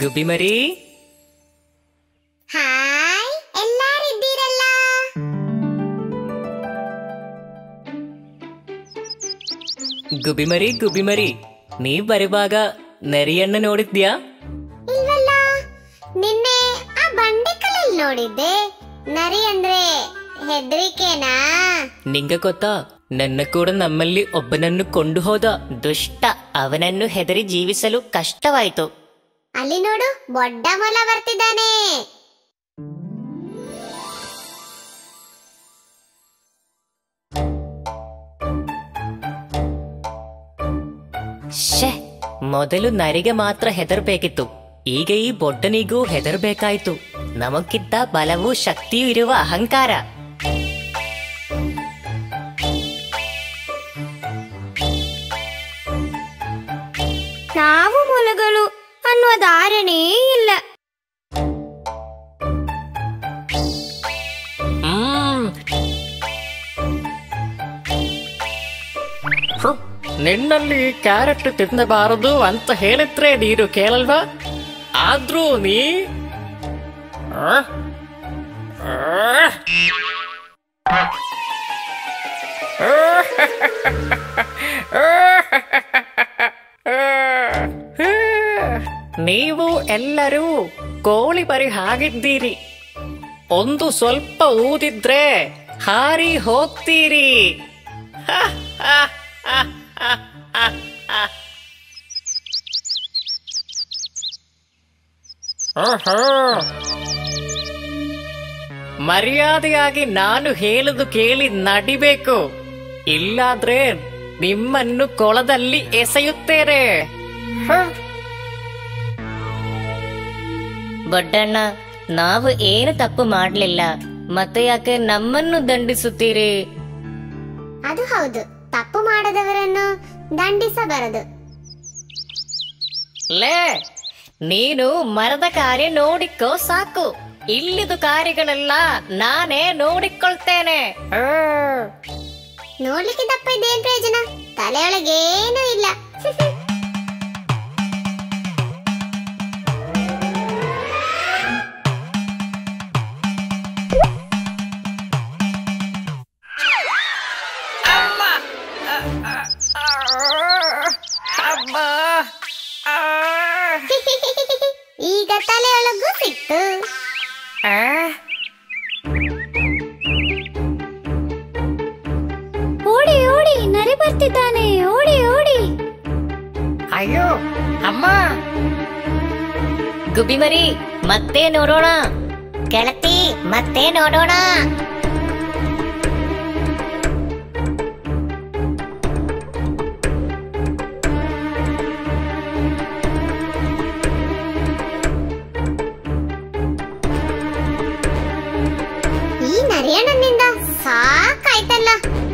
ಗುಬ್ಬಿ ಮರಿ ಹಾಯ್ ಎಲ್ಲಾರಿದ್ದೀರಲ್ಲ ಗುಬ್ಬಿ ಮರಿ ಗುಬ್ಬಿ ಮರಿ ನೀ ಬರುವಾಗ ನರಿಯನ್ನ ನೋಡಿದ್ಯಾ ಇಲ್ವಲ್ಲ ನಿನ್ನೆ ಆ ಬಂಡೆಕಲ್ಲಲ್ಲಿ ನೋಡಿದ್ದೆ ನರಿ ಅಂದ್ರೆ ಹೆದರಿಕೆನಾ ನಿಂಗ ಗೊತ್ತಾ ನನ್ನ ಕೂಡ ನಮ್ಮಲ್ಲಿ ಒಬ್ಬನನ್ನು ಕೊಂಡು ಹೋದ ದುಷ್ಟ ಅವನನ್ನು ಹೆದರಿ ಜೀವಿಸಲು ಕಷ್ಟವಾಯಿತು ಅಲ್ಲಿ ನೋಡು ದೊಡ್ಡ ಮೊಲ ಬರ್ತಿದ್ದಾನೆ ಶೇ ಮೊದಲು ನರಿಗೆ ಮಾತ್ರ ಹೆದರ್ಬೇಕಿತ್ತು ಈಗ ಈ ಬೊಡ್ಡನಿಗೂ ಹೆದರ್ಬೇಕಾಯ್ತು ನಮಗಿದ್ದ ಬಲವೂ ಶಕ್ತಿಯೂ ಇರುವ ಅಹಂಕಾರ ನಾವು ಮೊಲಗಳು ಅನ್ನುವ ಧಾರಣೆ ಇಲ್ಲ ಹ್ಮ್. ಹ್ಮ್. ನಿನ್ನಲ್ಲಿ ಕ್ಯಾರೆಟ್ ತಿನ್ನಬಾರದು ಅಂತ ಹೇಳಿದ್ರೆ ನೀನು ಕೇಳಲ್ವಾ ಆದ್ರೂ ನೀ ಆ? ಆ? ನೀವು ಎಲ್ಲರೂ ಕೋಳಿ ಬರಿ ಹಾಗಿದ್ದೀರಿ ಒಂದು ಸ್ವಲ್ಪ ಊದಿದ್ರೆ ಹಾರಿ ಹೋಗ್ತೀರಿ ಓಹೋ. ಮರ್ಯಾದೆಯಾಗಿ ನಾನು ಹೇಳುದು ಕೇಳಿ ನಡಿಬೇಕು ಇಲ್ಲಾದ್ರೆ ನಿಮ್ಮನ್ನು ಕೊಳದಲ್ಲಿ ಎಸೆಯುತ್ತೇನೆ ಹ. ಬೊಡ್ಡಣ್ಣ ನಾವು ಏನು ತಪ್ಪು ಮಾಡಲಿಲ್ಲ ಮತ್ತೆ ಯಾಕೆ ನಮ್ಮನ್ನು ದಂಡಿಸುತ್ತೀರಿ ಅದು ಹೌದು ತಪ್ಪು ಮಾಡದವರನ್ನು ದಂಡಿಸಬಾರದು ಲೇ ನೀನು ಮರದ ಕಾರ್ಯ ನೋಡಿಕೋ ಸಾಕು ಇಲ್ಲಿದು ಕಾರ್ಯಗಳೆಲ್ಲ ನಾನೇ ನೋಡಿಕೊಳ್ತೇನೆ ಆ. ನೋಡ್ಲಿಕ್ಕೆ ದಪ್ಪ ಇದ್ದೇನ್ ಪ್ರಯೋಜನ ತಲೆಯೊಳಗೇನೂ ಇಲ್ಲ ಅಮ್ಮ ಆ. ಈಗ ತಲೆಯೊಳಗೂ ಸಿಕ್ತು ಆ. ಓಡಿ ಓಡಿ ನರಿ ಬರ್ತಿದ್ದಾನೆ ಓಡಿ ಓಡಿ ಅಯ್ಯೋ ಅಮ್ಮ ಗುಬ್ಬಿ ಮರಿ ಮತ್ತೆ ನೋಡೋಣ ಗೆಳತಿ ಮತ್ತೆ ನೋಡೋಣ ಈ ನರಿಯಣ್ಣನಿಂದ ಸಾಕಾಯ್ತಲ್ಲ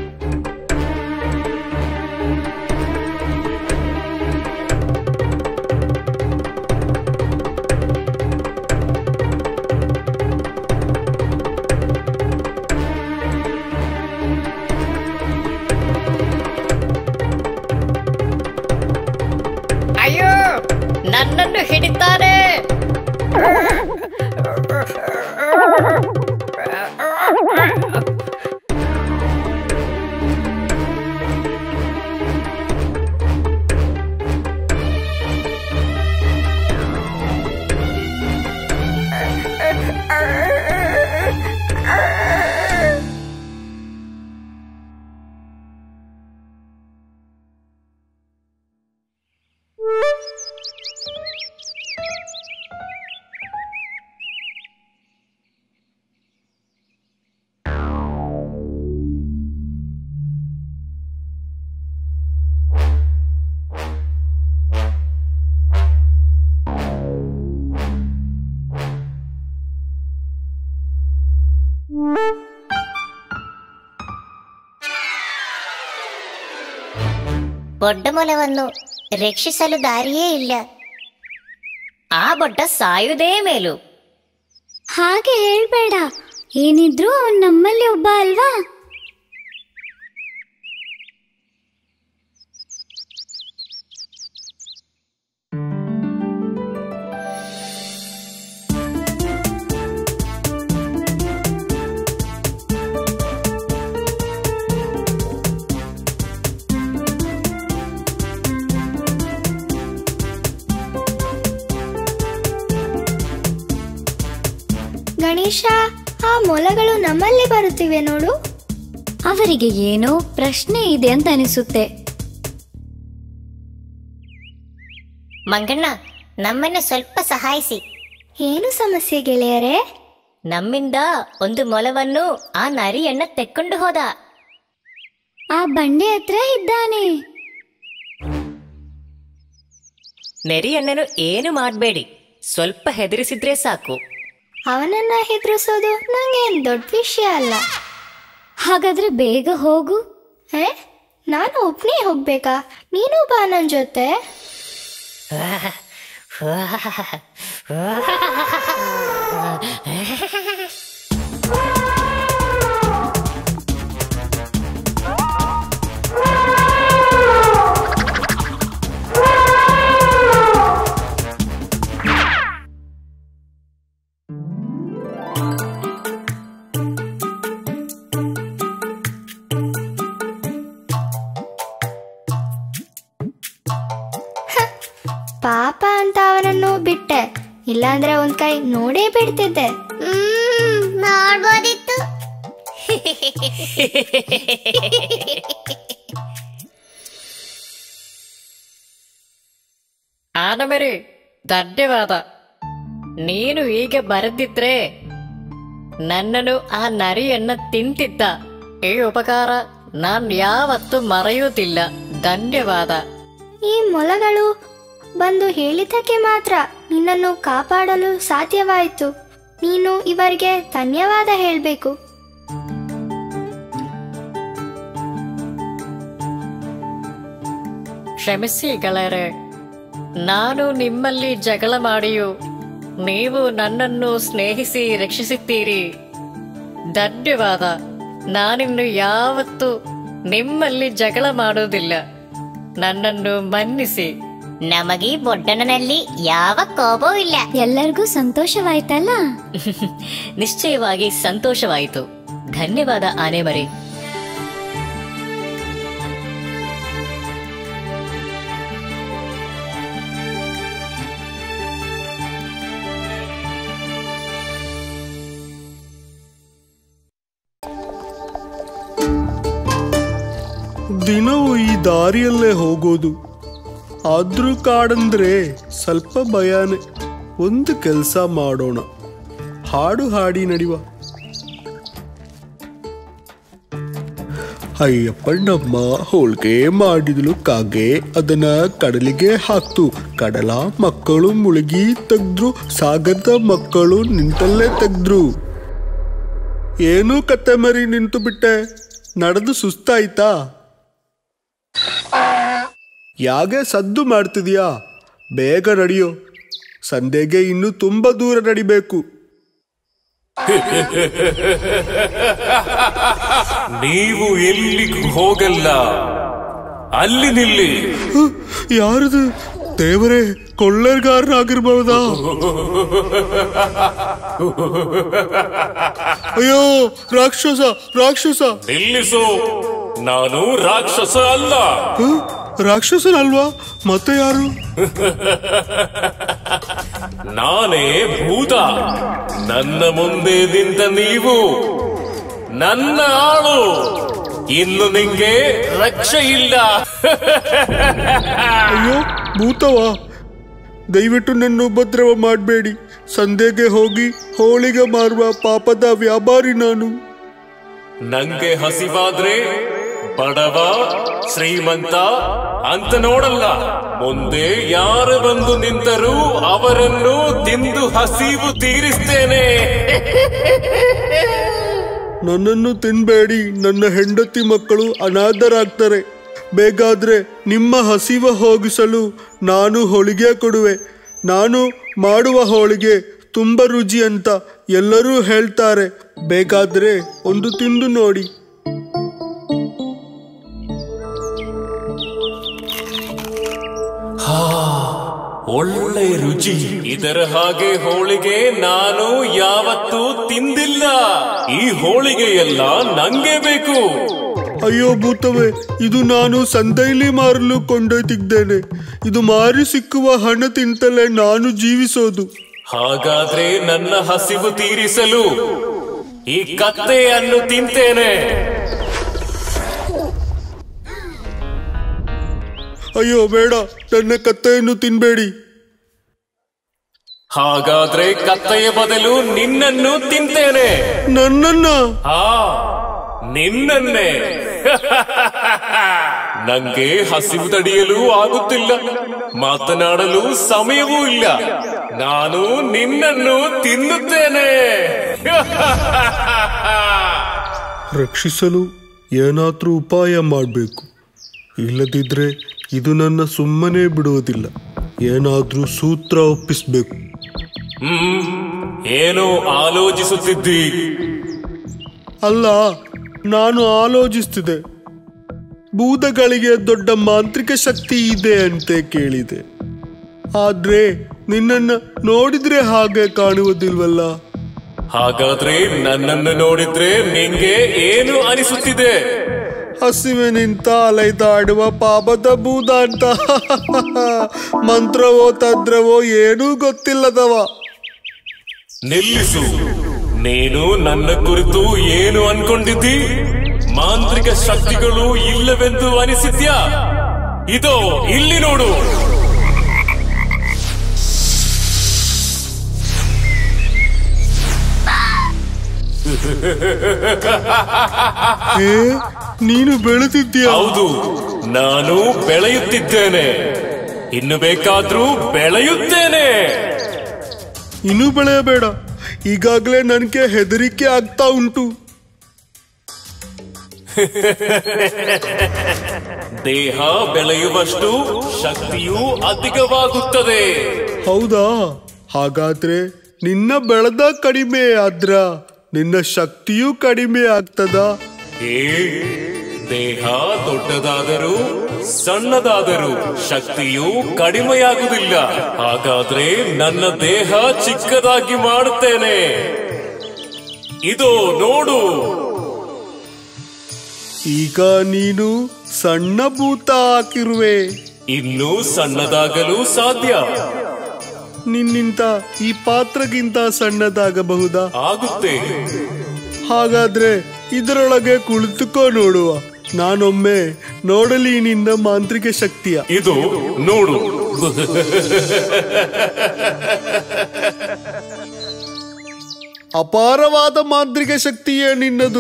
ಅಯ್ಯೋ ನನ್ನನ್ನು ಹಿಡಿತಾರೆ ಬೊಡ್ಡ ಮೊಲವನ್ನು ರಕ್ಷಿಸಲು ದಾರಿಯೇ ಇಲ್ಲ ಆ ಬೊಡ್ಡ ಸಾಯುವುದೇ ಮೇಲು ಹಾಗೆ ಹೇಳ್ಬೇಡ ಏನಿದ್ರು ಅವನ್ ನಮ್ಮಲ್ಲಿ ಒಬ್ಬ ಅಲ್ವಾ ಗಣೇಶ ಆ ಮೊಲಗಳು ನಮ್ಮಲ್ಲಿ ಬರುತ್ತಿವೆ ನೋಡು ಅವರಿಗೆ ಏನೋ ಪ್ರಶ್ನೆ ಇದೆ ಅಂತ ಅನಿಸುತ್ತೆ ಮಂಗಣ್ಣ ನಮ್ಮನ್ನು ಸ್ವಲ್ಪ ಸಹಾಯಿಸಿ ಏನು ಸಮಸ್ಯೆ ಗೆಳೆಯರೇ ನಮ್ಮಿಂದ ಒಂದು ಮೊಲವನ್ನು ಆ ನರಿಯನ್ನ ತೆಕ್ಕೊಂಡು ಹೋದ ಆ ಬಂಡೆ ಹತ್ರ ಇದ್ದಾನೆ ನೆರಿಯಣ್ಣನು ಏನು ಮಾಡಬೇಡಿ ಸ್ವಲ್ಪ ಹೆದರಿಸಿದ್ರೆ ಸಾಕು ಅವನನ್ನ ಹೆದರಿಸೋದು ನಂಗೇನ್ ದೊಡ್ಡ ವಿಷಯ ಅಲ್ಲ ಹಾಗಾದ್ರೆ ಬೇಗ ಹೋಗು ಏ ನಾನು ಒಬ್ನೇ ಹೋಗ್ಬೇಕಾ ನೀನು ಬಾ ನನ್ ಜೊತೆ ಪಾಪ ಅಂತ ಅವನನ್ನು ಬಿಟ್ಟೆ ಇಲ್ಲಾಂದ್ರೆ ಒಂದ್ ಕೈ ನೋಡೇ ಬಿಡ್ತಿದ್ದೆ ನೋಡ್ಬೋದಿತ್ತು ಆನಮರಿ ಧನ್ಯವಾದ ನೀನು ಈಗ ಬರೆದಿದ್ರೆ ನನ್ನನ್ನು ಆ ನರಿಯನ್ನ ತಿಂತಿದ್ದ ಈ ಉಪಕಾರ ನಾನ್ ಯಾವತ್ತೂ ಮರೆಯುವುದಿಲ್ಲ ಧನ್ಯವಾದ ಈ ಮೊಲಗಳು ಬಂದು ಹೇಳಿದ್ದಕ್ಕೆ ಮಾತ್ರ ನಿನ್ನನ್ನು ಕಾಪಾಡಲು ಸಾಧ್ಯವಾಯಿತು ನೀನು ಇವರಿಗೆ ಧನ್ಯವಾದ ಹೇಳಬೇಕು ಕ್ಷಮಿಸಿ ಗೆಳೆಯರೆ ನಾನು ನಿಮ್ಮಲ್ಲಿ ಜಗಳ ಮಾಡಿಯೂ ನೀವು ನನ್ನನ್ನು ಸ್ನೇಹಿಸಿ ರಕ್ಷಿಸುತ್ತೀರಿ ಧನ್ಯವಾದ ನಾನಿನ್ನು ಯಾವತ್ತೂ ನಿಮ್ಮಲ್ಲಿ ಜಗಳ ಮಾಡುವುದಿಲ್ಲ ನನ್ನನ್ನು ಮನ್ನಿಸಿ ನಮಗೀ ಬೊಡ್ಡನಲ್ಲಿ ಯಾವ ಕೋಪವೂ ಇಲ್ಲ ಎಲ್ಲರಿಗೂ ಸಂತೋಷವಾಯ್ತಲ್ಲ ನಿಶ್ಚಯವಾಗಿ ಸಂತೋಷವಾಯಿತು ಧನ್ಯವಾದ ಆನೆಮರಿ ದಿನವೂ ಈ ದಾರಿಯಲ್ಲೇ ಹೋಗೋದು ಆದ್ರೂ ಕಾಡಂದ್ರೆ ಸ್ವಲ್ಪ ಭಯಾನೆ ಒಂದು ಕೆಲಸ ಮಾಡೋಣ ಹಾಡು ಹಾಡಿ ನಡಿವ ಅಯ್ಯಪ್ಪಣ್ಣಮ್ಮ ಹೋಳಿಗೆ ಮಾಡಿದ್ಲು ಕಾಗೆ ಅದನ್ನ ಕಡಲಿಗೆ ಹಾಕ್ತು ಕಡಲ ಮಕ್ಕಳು ಮುಳುಗಿ ತೆಗ್ದ್ರು ಸಾಗರದ ಮಕ್ಕಳು ನಿಂತಲ್ಲೇ ತೆಗ್ದ್ರು ಏನೂ ಕತ್ತೆ ಮರಿ ನಿಂತು ಬಿಟ್ಟೆ ನಡೆದು ಸುಸ್ತಾಯ್ತಾ ಯಾಕೆ ಸದ್ದು ಮಾಡ್ತಿದ್ಯಾ ಬೇಗ ನಡಿಯೋ ಸಂಧೆಗೆ ಇನ್ನು ತುಂಬಾ ದೂರ ನಡಿಬೇಕು ನೀವು ಎಲ್ಲಿಗೂ ಹೋಗಲ್ಲ ಅಲ್ಲಿ ನಿಲ್ಲಿ ಹ, ಯಾರದು ದೇವರೇ ಕೊಳ್ಳೆಗಾರನಾಗಿರ್ಬಹುದಾ ಅಯ್ಯೋ ರಾಕ್ಷಸ ರಾಕ್ಷಸ ನಿಲ್ಲಿಸು ನಾನು ರಾಕ್ಷಸ ಅಲ್ಲ ಹ? ರಾಕ್ಷಸನಲ್ವಾ ಮತ್ತೆ ಯಾರು ನಾನೇ ಭೂತ ನನ್ನ ಮುಂದೆ ನಿಂತ ನೀವು ನನ್ನ ಆಳು ಇನ್ನು ನಿಂಗೆ ರಕ್ಷೆ ಇಲ್ಲ ಅಯ್ಯೋ ಭೂತವಾ ದಯವಿಟ್ಟು ನನ್ನ ಉಪದ್ರವ ಮಾಡಬೇಡಿ ಸಂಧೆಗೆ ಹೋಗಿ ಹೋಳಿಗೆ ಮಾರುವ ಪಾಪದ ವ್ಯಾಪಾರಿ ನಾನು ನಂಗೆ ಹಸಿವಾದ್ರೆ ಬಡವ ಶ್ರೀಮಂತ ಅಂತ ನೋಡಲ್ಲ ಮುಂದೆ ಯಾರು ಬಂದು ನಿಂತರೂ ಅವರನ್ನು ತಿಂದು ಹಸಿವು ತೀರಿಸ್ತೇನೆ ನನ್ನನ್ನು ತಿನ್ಬೇಡಿ ನನ್ನ ಹೆಂಡತಿ ಮಕ್ಕಳು ಅನಾಥರಾಗ್ತಾರೆ ಬೇಗಾದ್ರೆ ನಿಮ್ಮ ಹಸಿವ ಹೋಗಿಸಲು ನಾನು ಹೋಳಿಗೆ ಕೊಡುವೆ ನಾನು ಮಾಡುವ ಹೋಳಿಗೆ ತುಂಬ ರುಚಿ ಅಂತ ಎಲ್ಲರೂ ಹೇಳ್ತಾರೆ ಬೇಕಾದ್ರೆ ಒಂದು ತಿಂದು ನೋಡಿ ಒಳ್ಳೆ ರುಚಿ ಇದರ ಹಾಗೆ ಹೋಳಿಗೆ ನಾನು ಯಾವತ್ತೂ ತಿಂದಿಲ್ಲ ಈ ಹೋಳಿಗೆಯೆಲ್ಲ ನಂಗೆ ಬೇಕು ಅಯ್ಯೋ ಭೂತವೇ ಇದು ನಾನು ಸಂದೈಲಿ ಮಾರಲು ಕೊಂಡೊಯ್ತಿದ್ದೇನೆ ಇದು ಮಾರಿ ಸಿಕ್ಕುವ ಹಣ ತಿಂತಲೇ ನಾನು ಜೀವಿಸೋದು ಹಾಗಾದ್ರೆ ನನ್ನ ಹಸಿವು ತೀರಿಸಲು ಈ ಕತ್ತೆಯನ್ನು ತಿಂತೇನೆ ಅಯ್ಯೋ ಬೇಡ ನನ್ನ ಕತ್ತೆಯನ್ನು ತಿನ್ಬೇಡಿ ಹಾಗಾದ್ರೆ ಕತ್ತೆಯ ಬದಲು ನಿನ್ನನ್ನು ತಿಂತೇನೆ ನನ್ನನ್ನ ಹಾ ನಿನ್ನನ್ನೇ ನಂಗೆ ಹಸಿವು ತಡೆಯಲು ಆಗುತ್ತಿಲ್ಲ ಮಾತನಾಡಲು ಸಮಯವೂ ಇಲ್ಲ ನಾನು ನಿನ್ನನ್ನು ತಿನ್ನುತ್ತೇನೆ ರಕ್ಷಿಸಲು ಏನಾದ್ರೂ ಉಪಾಯ ಮಾಡಬೇಕು ಇಲ್ಲದಿದ್ರೆ ಇದು ನನ್ನ ಸುಮ್ಮನೆ ಬಿಡುವುದಿಲ್ಲ ಏನಾದ್ರೂ ಸೂತ್ರ ಒಪ್ಪಿಸ್ಬೇಕು ಹ್ಮ್ ಏನೋ ಆಲೋಚಿಸುತ್ತಿದ್ದಿ ಅಲ್ಲ ನಾನು ಆಲೋಚಿಸ್ತಿದೆ ಭೂತಗಳಿಗೆ ದೊಡ್ಡ ಮಾಂತ್ರಿಕ ಶಕ್ತಿ ಇದೆ ಅಂತ ಕೇಳಿದೆ ಆದ್ರೆ ನಿನ್ನನ್ನ ನೋಡಿದ್ರೆ ಹಾಗೆ ಕಾಣುವುದಿಲ್ವಲ್ಲ ಹಾಗಾದ್ರೆ ನನ್ನನ್ನು ನೋಡಿದ್ರೆ ನಿಂಗೆ ಏನು ಅನಿಸುತ್ತಿದೆ ಹಸಿವೆ ನಿಂತ ಅಲೈದಾಡುವ ಪಾಪದ ಬೂದ ಅಂತ ಮಂತ್ರವೋ ತಂತ್ರವೋ ಏನೂ ಗೊತ್ತಿಲ್ಲದವ ನಿಲ್ಲಿಸು ನೀನು ನನ್ನ ಕುರಿತು ಏನು ಅನ್ಕೊಂಡಿದ್ದಿ ಮಾಂತ್ರಿಕ ಶಕ್ತಿಗಳು ಇಲ್ಲವೆಂದು ಅನಿಸಿದ್ಯಾ ಇದೋ ಇಲ್ಲಿ ನೋಡು ಏ ನೀನು ಬೆಳೆದಿದ್ಯಾ ಹೌದು ನಾನು ಬೆಳೆಯುತ್ತಿದ್ದೇನೆ ಇನ್ನು ಬೇಕಾದ್ರೂ ಬೆಳೆಯುತ್ತೇನೆ ಇನ್ನೂ ಬೆಳೆಯಬೇಡ ಈಗಾಗಲೇ ನನಗೆ ಹೆದರಿಕೆ ಆಗ್ತಾ ಉಂಟು ದೇಹ ಬೆಳೆಯುವಷ್ಟು ಶಕ್ತಿಯೂ ಅಧಿಕವಾಗುತ್ತದೆ ಹೌದಾ ಹಾಗಾದ್ರೆ ನಿನ್ನ ಬೆಳೆದ ಕಡಿಮೆ ಆದ್ರ ನಿನ್ನ ಶಕ್ತಿಯೂ ಕಡಿಮೆ ಆಗ್ತದಾ ಏ ದೇಹ ದೊಡ್ಡದಾದರೂ ಸಣ್ಣದಾದರೂ ಶಕ್ತಿಯು ಕಡಿಮೆಯಾಗುವುದಿಲ್ಲ ಹಾಗಾದ್ರೆ ನನ್ನ ದೇಹ ಚಿಕ್ಕದಾಗಿ ಮಾಡುತ್ತೇನೆ ಇದು ನೋಡು ಈಗ ನೀನು ಸಣ್ಣ ಭೂತ ಹಾಕಿರುವೆ ಇನ್ನೂ ಸಣ್ಣದಾಗಲು ಸಾಧ್ಯ ನಿನ್ನಿಂದ ಈ ಪಾತ್ರಗಿಂತ ಸಣ್ಣದಾಗಬಹುದಾ ಆಗುತ್ತೆ ಹಾಗಾದ್ರೆ ಇದರೊಳಗೆ ಕುಳಿತುಕೋ ನೋಡುವ ನಾನೊಮ್ಮೆ ನೋಡಲಿ ನಿನ್ನ ಮಾಂತ್ರಿಕ ಶಕ್ತಿಯ ಇದು ನೋಡು ಅಪಾರವಾದ ಮಾಂತ್ರಿಕ ಶಕ್ತಿಯೇ ನಿನ್ನದು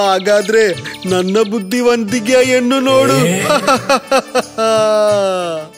ಹಾಗಾದ್ರೆ ನನ್ನ ಬುದ್ಧಿವಂತಿಕೆಯನ್ನು ನೋಡು